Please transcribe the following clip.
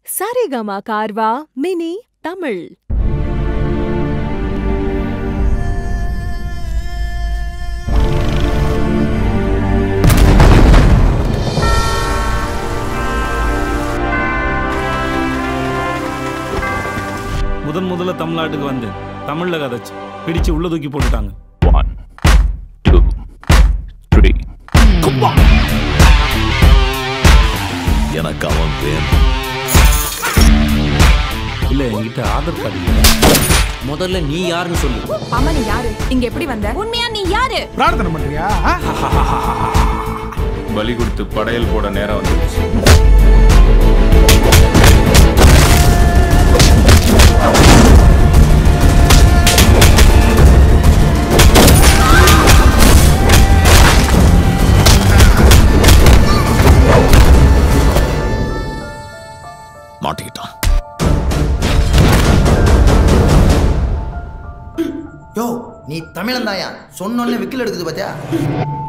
Saregama கார்வா mini Tamil முதன் முதல்ல தமிழ்நாட்டுக்கு வந்து தமிழ்ல கதைச்சு பிடிச்சு உள்ள தூக்கி போட்டுட்டாங்க One, two, three. எனக்கு அவன் வேணும் இல்ல என்கிட்ட ஆதார் கார்டு இல்லை முதல்ல நீ யாருன்னு சொல்லு ஆமா நீ யாரு இங்க எப்படி வந்த உண்மையா நீ யாரு பிரார்த்தனை பண்றியா ஆ? பலி கொடுத்து படையல் போட நேரம் வந்துருச்சு மாட்டிக்கிட்டான் யோ நீ தமிழன் தாயா சொன்னோன்னே விக்கில் எடுக்குது பாத்தியா